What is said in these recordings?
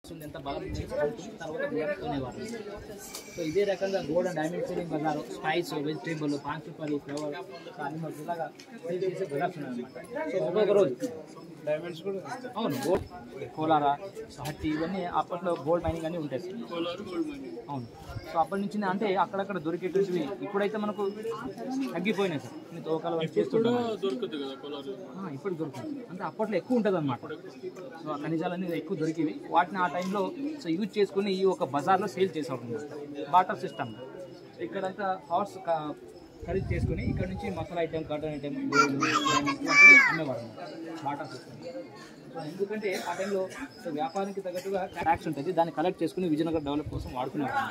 ఉంది, ఎంత బలం ఉంది, తెలుసుకుని తర్వాత గోడ కొనేవారు సో ఇదే రకంగా గోడ డైమండ్ సీలింగ్ బజార్ స్పైస్ వెజిటేబుల్ పాంచుపరి ఫ్లవర్ అనిమల్స్ ఇలాగా సేల్ చేసే బజార్స్ ఉన్నాయన్నమాట సో ఒక్కొక్క రోజు డైమండ్స్ కూడా అవును గోల్డ్ కోలార హట్టి ఇవన్నీ అప్పట్లో గోల్డ్ మైనింగ్ అన్నీ ఉంటాయి సార్ కోలార్ గోల్డ్ మైనింగ్ అవును సో అప్పటి నుంచి అంటే అక్కడక్కడ దొరికేటువంటివి ఇప్పుడైతే మనకు తగ్గిపోయినాయి సార్ కొన్ని తోకాలు అవి చేస్తుంటాం దొరుకుతుంది కదా కోలార్ ఆ, ఇప్పుడు దొరుకుతుంది అంటే అప్పట్లో ఎక్కువ ఉంటుంది అనమాట సో ఆ ఖనిజాలన్నీ ఎక్కువ దొరికేవి వాటిని ఆ టైంలో సో యూజ్ చేసుకుని ఈ ఒక బజార్లో సేల్ చేసేవారు బాటర్ సిస్టమ్ ఇక్కడంతా హార్స్ ఖరీదు చేసుకుని ఇక్కడ నుంచి మసాలా ఐటెం కాటన్ ఐటెం ఇలాంటివి అమ్మేవారు బాటర్ సిస్టమ్ సో ఎందుకంటే ఆ టైంలో సో వ్యాపారానికి తగ్గట్టుగా ట్యాక్స్ ఉంటుంది దాన్ని కలెక్ట్ చేసుకుని విజయనగర్ డెవలప్ కోసం వాడుకునేవారు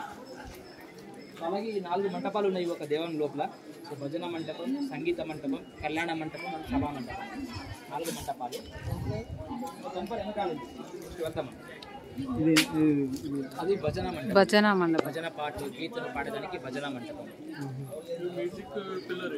అలాగే ఈ నాలుగు మంటపాలు ఉన్నాయి ఒక దేవాలయం లోపల సో భజన మంటపం సంగీత మంటపం కళ్యాణ మంటపం మరియు సభా మంటపం నాలుగు మంటపాలు టెంపల్ వెనకాల ఉంది. ఇటు వెళ్తాము ఇది అది భజన మంటపం భజన మండపం భజన పాటలు గీతలు పాడడానికి భజన మంటపం మ్యూజిక్ పిల్లర్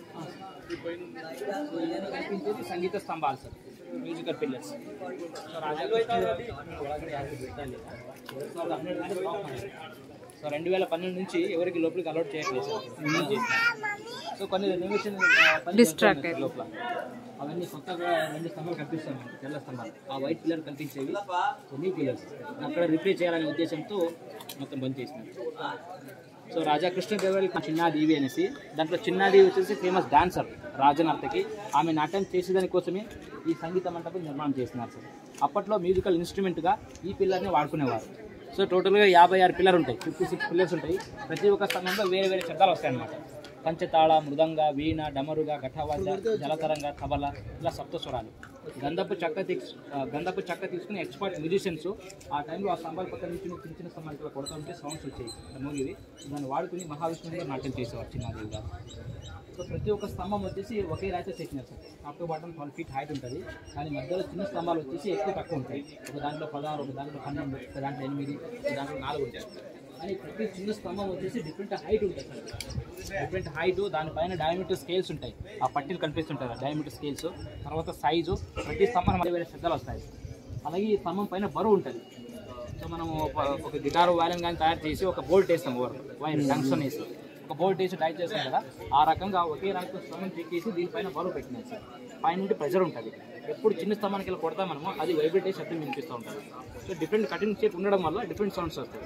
ఈ పైన సో ఇవన్నీ కనిపించేది సంగీత స్తంభాలు సార్ మ్యూజికల్ పిల్లర్స్ సో రాజా ఒಳಗಡೆ ಯಾರಿಗೂ ಬಿಡ್ತಾ ಇಲ್ಲ. సో అది హండ్రెడ్ నుంచి స్టాప్ అయింది. సో రెండు వేల పన్నెండు నుంచి ఎవరికి లోపలికి అలౌట్ చేయట్లేదు సార్ రిమూవ్ చేసినారు. సో కొన్ని రెనోవేషన్ Distract అయ్యారు. లోపల అవన్నీ కొత్తగా రెండు స్తంభాలు కనిపిస్తాయి మనకి, తెల్ల స్తంభాలు ఆ వైట్ పిల్లర్ కనిపించేవి కొన్ని పిల్లర్స్ అక్కడ రిప్లే చేయాలనే ఉద్దేశంతో మొత్తం బంద్ చేసినారు సో రాజా కృష్ణదేవరాయలు చిన్నాదేవి అనేసి దాంట్లో చిన్నాదేవి వచ్చేసి ఫేమస్ డాన్సర్ రాజనర్తకి ఆమె నాట్యం చేసేదానికోసమే ఈ సంగీత మంటపం నిర్మాణం చేసినారు సార్ అప్పట్లో మ్యూజికల్ ఇన్స్ట్రుమెంట్గా ఈ పిల్లర్ని వాడుకునేవారు సో టోటల్గా యాభై ఆరు పిల్లర్ ఉంటాయి ఫిఫ్టీ సిక్స్ పిల్లర్స్ ఉంటాయి ప్రతి ఒక్క స్థలంలో వేరే వేరే శబ్దాలు వస్తాయి అన్నమాట పంచతాళ మృదంగ వీణ డమరుగ ఘటవాద్య జలతరంగ తబల ఇలా సప్తస్వరాలు గంధపు చెక్క తీసు ఆ, గంధపు చెక్క తీసుకుని ఎక్స్పర్ట్ మ్యూజిషియన్స్ ఆ టైంలో ఆ స్తంభాల పక్కన నుంచి చిన్న చిన్న స్తంభాలు ఇట్లా కొడతా ఉంటే సౌండ్స్ వచ్చాయి మోగివి దాన్ని వాడుకుని మహావిష్ణువుగా నాట్యం చేసేవారు చిన్నాదేవి గారు సో ప్రతి ఒక్క స్తంభం వచ్చేసి ఒకే రాయితో చెక్కినారు sir top to bottom twelve feet height ఉంటుంది కానీ మధ్యలో చిన్న స్తంభాలు వచ్చేసి ఎక్కువ తక్కువ ఉంటాయి ఒక దాంట్లో పదహారు ఒక దాంట్లో పన్నెండు ఒక దాంట్లో ఎనిమిది ఒక దాంట్లో నాలుగు ఉంటాయి కానీ ప్రతి చిన్న స్తంభం వచ్చేసి డిఫరెంట్ హైట్ ఉంటుంది సార్ డిఫరెంట్ హైట్ దానిపైన డయామీటర్ స్కేల్స్ ఉంటాయి ఆ పట్టీలు కనిపిస్తుంటాయి డయామీటర్ స్కేల్స్ తర్వాత సైజు ప్రతి స్తంభం మధ్య వేరే శబ్దాలు వస్తాయి అలాగే ఈ స్తంభం పైన బరువు ఉంటుంది సో మనము ఒక- ఒక గిటార్ వైలన్ కానీ తయారు చేసి ఒక బోల్ట్ వేస్తాం ఓవర్ వైర్ టంక్షన్ వేసి ఒక బోల్ట్ వేసి టైట్ చేస్తాం కదా ఆ రకంగా ఒకే రంగు స్తంభం చెక్కేసి దీనిపైన బరువు పెట్టినాయి సార్ పైన నుండి ప్రెషర్ ఉంటుంది ఎప్పుడు చిన్న స్తంభానికి వెళ్ళి కొడతా మనము అది వైబ్రేట్ అయ్యి శబ్దం వినిపిస్తూ ఉంటుంది సో డిఫరెంట్ కటింగ్ షేప్ ఉండడం వల్ల డిఫరెంట్ సౌండ్స్ వస్తాయి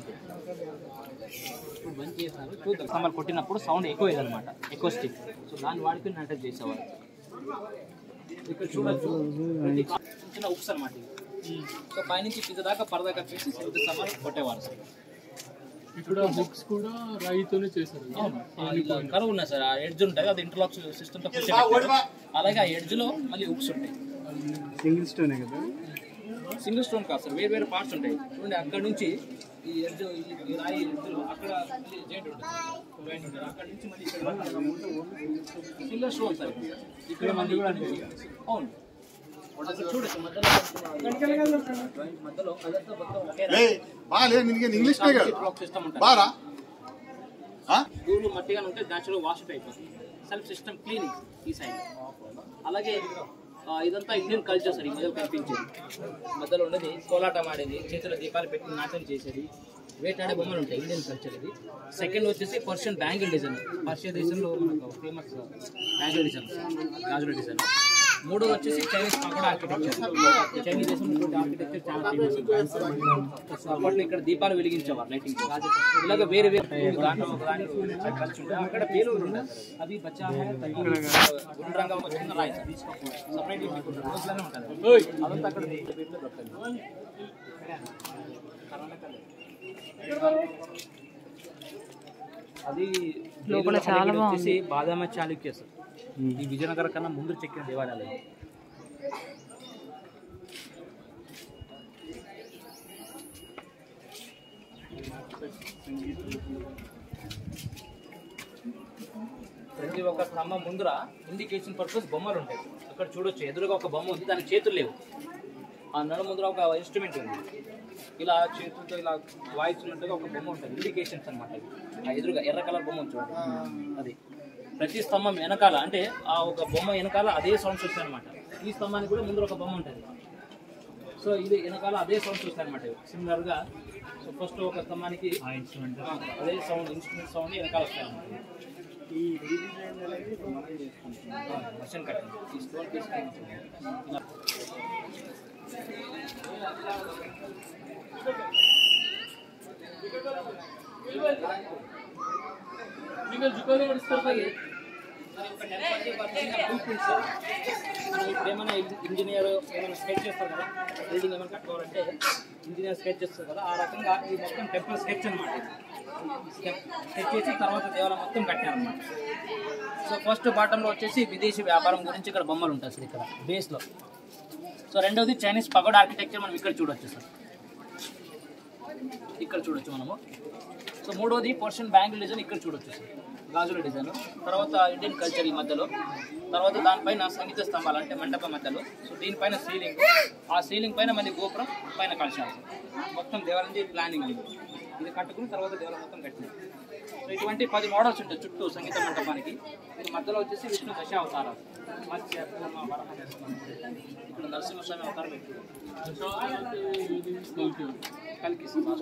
ఇప్పుడు బంద్ చేసినారు చూద్దాం స్తంభాలు కొట్టినప్పుడు సౌండ్ ఎక్కువ అనమాట ఎక్కువ స్టిక్ సో దాన్ని వాడుకుని నాటక్ చేసేవారు ఇక్కడ చూడొచ్చు ప్రతి కా- చిన్న ఉక్స్ అనమాట ఇవి సో పైనుంచి కింద దాకా పరదా కప్పేసి పెద్ద స్తంభాలు కొట్టేవారు సార్ ఇక్కడ బుక్స్ కూడా రాయితోనే చేశారు ఆ ఇలా కరువు ఉన్నాయి సార్ ఆ ఎడ్జ్ ఉంటుంది అది ఇంటర్లాక్ సిస్టమ్ తో అలాగే ఆ ఎడ్జ్ లో మళ్ళీ ఉక్స్ ఉంటాయి సింగిల్ స్టోనే కదా సింగిల్ స్టోన్ కాదు సార్ వేరు వేరు పార్ట్స్ ఉంటాయి చూడండి అక్కడ నుంచి ఈ ఎడ్జ్ ఈ రాయి ఎడ్జ్లో అక్కడ మళ్ళీ జాయింట్ ఉంటుంది జాయింట్ ఉంటుంది అక్కడ నుంచి మళ్ళీ ఇక్కడ సింగిల్ స్టోన్ సార్ ఇక్కడ మళ్ళీ ఇక్కడ నుంచి అవును అక్కడ చూడొచ్చు మధ్యలో జాయింట్ మధ్యలో అదంతా మొత్తం ఒకే ಏಯ್ ಬಾ ಲೇ ನಿನಗೆ ಇಂಗ್ಲಿಷ್ ಬೇಗ ಹೇಳು. బ్లాక్ సిస్టమ్ ఉంటుంది ಬಾರಾ ಹಾ భూములు మట్టిగా ఉంటే న్యాచురల్ వాష్ అయిపోతుంది సెల్ఫ్ సిస్టమ్ క్లీనింగ్ ఈ సైడ్ అలాగే ఆ, ఇదంతా ఇండియన్ కల్చర్ సార్ ఈ మధ్యలో కనిపించేది మధ్యలో ఉండేది కోలాటం ఆడేది చేతుల దీపాలు పెట్టి నాట్యం చేసేది వేటాడే బొమ్మలు ఉంటాయి ఇండియన్ కల్చర్ ఇది సెకండ్ వచ్చేసి పర్షియన్ బ్యాంగిల్ డిజైన్ పర్షియా దేశంలో మనకు ఫేమస్ బ్యాంగిల్ డిజైన్ గాజుల డిజైన్ మూడోది వచ్చేసి చైనీస్ పకోడా ఆర్కిటెక్చర్ చైనీస్ దేశంలో ఆర్కిటెక్చర్ చాలా ఫేమస్ సో అప్పట్లో ఇక్కడ దీపాలు వెలిగించేవారు లైటింగ్ ఇలాగ వేరే వేరే దాంట్లో ఒక దాంట్లో కలిసి ఉంటాయి. అక్కడ పేలూరు ఉంటుంది అది బచ్చా హై తగ్గి గుండ్రంగా ఒక చిన్న రాయి సపరేట్ రోజులోనే ఉంటుంది అదంతా అక్కడ పేరులో దొరుకుతుంది కర్ణాటకలో. అది లోపల వేలూరు చాలా అలిగిరి వచ్చేసి బాగుంది. బాదామ చాళుక్య సార్ ఈ విజయనగరం కన్నా ముందు చెక్కిన దేవాలయాలు ఇవి. ప్రతి ఒక్క స్తంభం ముందర ఇండికేషన్ పర్పస్ బొమ్మలు ఉంటాయి అక్కడ చూడొచ్చు ఎదురుగా ఒక బొమ్మ ఉంది దానికి చేతులు లేవు ఆ నడు ముందర ఒక ఇన్స్ట్రుమెంట్ ఉంది ఇలా చేతులతో ఇలా వాయిస్తున్నట్టుగా ఒక బొమ్మ ఉంటుంది ఇండికేషన్స్ అనమాట ఆ ఎదురుగా ఎర్ర కలర్ బొమ్మ ఉంది చూడండి అది ప్రతి స్తంభం వెనకాల అంటే ఆ ఒక బొమ్మ వెనకాల అదే సౌండ్స్ వస్తాయి అనమాట ఈ స్తంభానికి కూడా ముందర ఒక బొమ్మ ఉంటుంది సో సో ఇది వెనకాల అదే సౌండ్ చూస్తాయి అనమాట సిమిలర్ గా సో ఫస్ట్ ఒక స్తంభానికి ఆ, అదే సౌండ్ ఇన్స్ట్రుమెంట్ సౌండ్ వెనకాల వస్తాయి అనమాట వర్షన్ కట్టింగ్ ఈ స్టోర్ తీసుకొని ఇలా ఇంకా జుకాలు పడిస్తారు ఇప్పుడు ఏమైనా ఇంజనీర్ ఏమైనా స్కెచ్ చేస్తారు కదా బిల్డింగ్ ఏమైనా కట్టుకోవాలంటే ఇంజనీర్ స్కెచ్ చేస్తారు కదా ఆ రకంగా ఇది మొత్తం టెంపుల్ స్కెచ్ అనమాట స్కెచ్ చేసి తర్వాత దేవాలయం మొత్తం కట్టారనమాట సో ఫస్ట్ బాటంలో వచ్చేసి విదేశీ వ్యాపారం గురించి ఇక్కడ బొమ్మలు ఉంటాయి సార్ ఇక్కడ బేస్లో సో రెండవది చైనీస్ పగోడ్ ఆర్కిటెక్చర్ మనం ఇక్కడ చూడొచ్చు సార్ ఇక్కడ చూడొచ్చు మనము సో మూడోది పర్షియన్ బ్యాంగిల్ డిజైన్ ఇక్కడ చూడొచ్చు సార్ గాజుల డిజైన్ తర్వాత ఇండియన్ కల్చర్ ఈ మధ్యలో తర్వాత దానిపైన సంగీత స్తంభాలు అంటే మండప మధ్యలో సో దీనిపైన సీలింగ్ ఆ సీలింగ్ పైన మళ్ళీ గోపురం పైన కలశాలు సార్ మొత్తం దేవాలయం ప్లానింగ్ ఉంది ఇది కట్టుకుని తర్వాత దేవాలయం మొత్తం కట్టింది సో ఇటువంటి పది మోడల్స్ ఉంటాయి చుట్టూ సంగీత మండపానికి ఇది మధ్యలో వచ్చేసి విష్ణు దశావతారాలు మత్స్య కూర్మ, వరాహ నరసింహ. ఇప్పుడు నరసింహస్వామి అవతారం ఎక్కువ కలికి లాస్ట్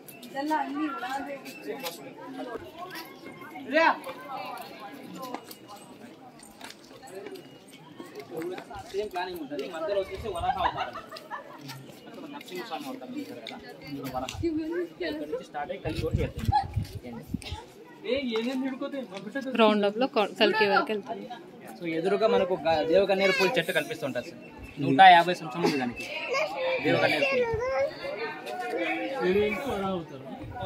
సేమ్ ప్లానింగ్ ఉంటుంది మధ్యలో వచ్చేసి వరాహ అవతారం అక్కడ నరసింహస్వామి అవతారం ఉంటారు కదా ఇక్కడ వరాహ ఇక్కడ నుంచి స్టార్ట్ అయ్యి కలిసి వరకు వెళ్తుంది ఏమేమి ಹಿಡ್ಕೋತೀವಿ రౌండ్ అప్ లో కొ- కలికి వరకు వెళ్తాం సో ఎదురుగా మనకు గ- దేవగన్నేరు పూల చెట్టు కనిపిస్తుంటుంది సార్ నూట యాభై సంవత్సరం ఉంది దానికి దేవగన్నేరు పూలు మీరు ఇంకో అవుతారు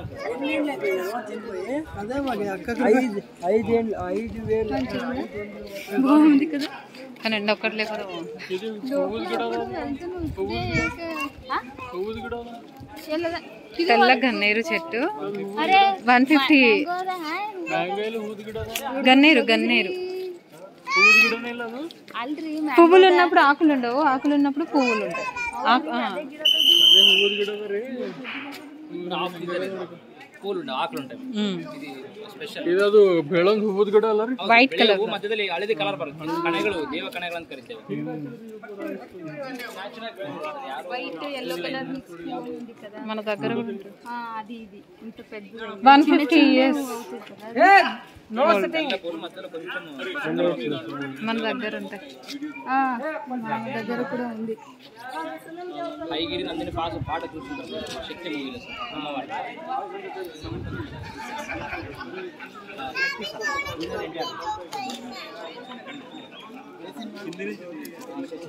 బాగుంది కదా కానీ ఎండ ఒక్కటి లేకుండా బాగుంది ఇది పువ్వులు కూడా పువ్వులు కూడా తెల్ల గన్నేరు చెట్టు వన్ ఫిఫ్టీ మ్యాంగోలు ఊది కూడా గన్నేరు గన్నేరు ఊది కూడా లేదు పువ్వులు ఉన్నప్పుడు ఆకులు ఉండవు ఆకులు ఉన్నప్పుడు పువ్వులు ఉంటాయి ఆకు- ఆ. అదే ఊది కూడా రే పూలు ఉంటాయి ఆకులు ఉంటాయి ఉమ్. ఇది ಸ್ಪೆಷಲ್ ಇದದು ಬೆಳಂಗ್ ಹೂವದ್ ಗಿಡ ಅಲ್ಲ ರೀ ವೈಟ್ ಕಲರ್ ಮಧ್ಯದಲ್ಲಿ ಹಳದಿ ಕಲರ್ ಬರುತ್ತೆ ಕಣೆಗಳು ದೇವ ಕಣೆಗಳು ಅಂತ ಕರಿತೇವೆ మన దగ్గర కూడా ఉంటుంది. అది ఇది ఇంత పెద్ద వన్ ఫిఫ్టీ ఇయర్స్ పూలు మధ్యలో కొంచెం మన దగ్గర ఉంటాయి ఆ, మా దగ్గర కూడా ఉంది పైగిరి నందిని పాట పాట చూస్తుంటారు శక్తి మూవీలో సార్ అమ్మవారి ఆ, ఎన్టీఆర్.